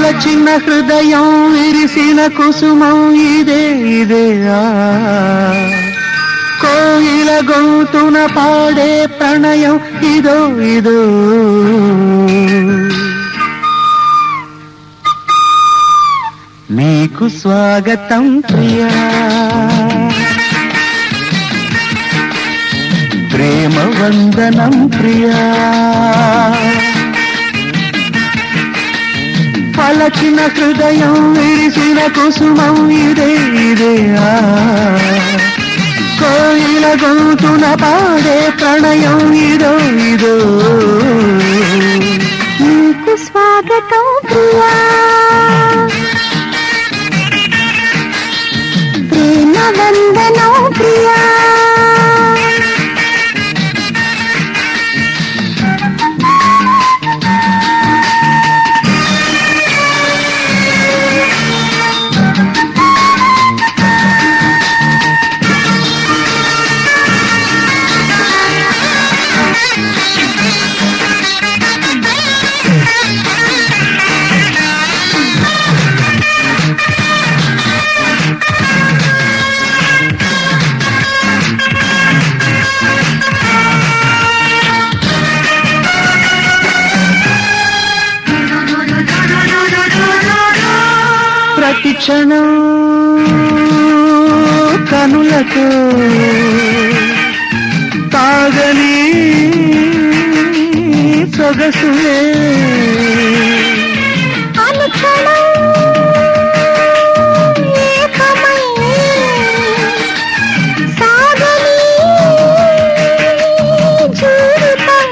పలచిన హృదయం విరిసిన కుసుమం ఇదే ఇదే ఆ కోయిల గొంతున పాడే ప్రణయం ఇదో ఇదో మీకు స్వాగతం ప్రియా ప్రేమ వందనం ప్రియా పలచిన హృదయం విరిసిన కుసుమం ఇదే ఇదే ఆ కోయిల గొంతున పాడే ప్రణయం ఇదో ఇదో నీకు స్వాగతం ప్రియా ప్రేమ వందనం ప్రియా ప్రతి క్షణం కనులతో తాగని సొగసులే అనుక్షణం ఏకమై సాగని జీవితం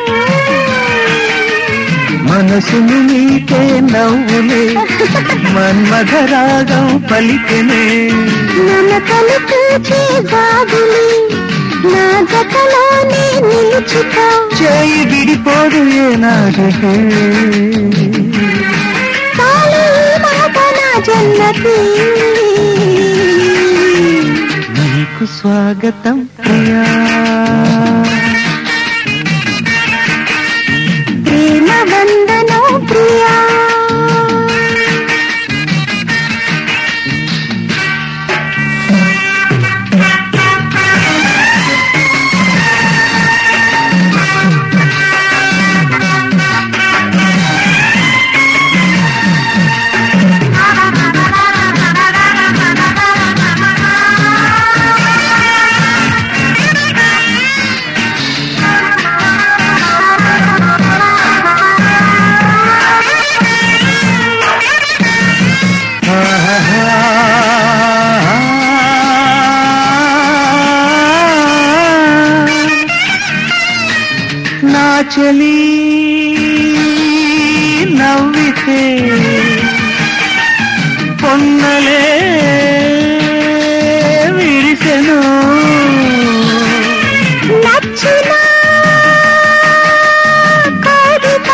మనసును నీకే నవ్వులే మన్మధరాగం పలికెనే నమ్మకలు పూచే గాజులి నా జతలోనే నిలుచుకో చేయి విడిపోదు ఏనాడు చాలు ఈ మాట నా జన్నతి నీకు స్వాగతం ప్రియా ప్రేమ వందనం ప్రియా నా చెలి నవ్వితే పొన్నలే విరిసెను నచ్చిన కవిత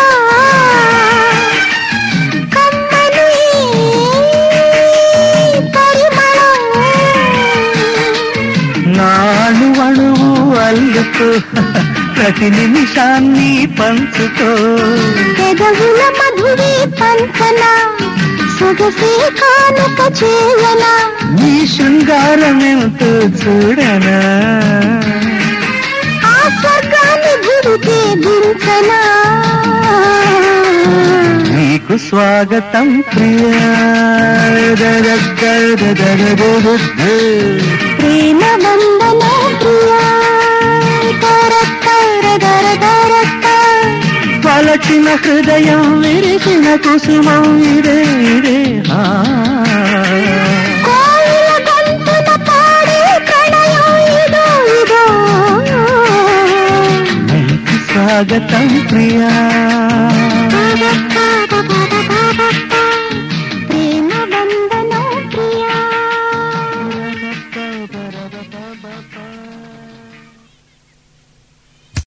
కమ్మని పరిమళం నాను అణువు అల్లుకో ప్రతి నిమిషాన్ని పంచుకో పెదవుల మధురి పంచన సొగసే కానుక చేయన నీ శృంగారం ఎంతో చూడనా ఆ స్వర్గాన్ని గురుతే దించన నీకు స్వాగతం ప్రియా ప్రేమ వందన ప్రియా తరత్తర దర దరత్త పలచిన హృదయం విరిసిన కుసుమం ఇదే ఇదే ఆ. కోయిల గంతున పాడే ప్రణయం ఇదో ఇదో నీకు స్వాగతం ప్రియా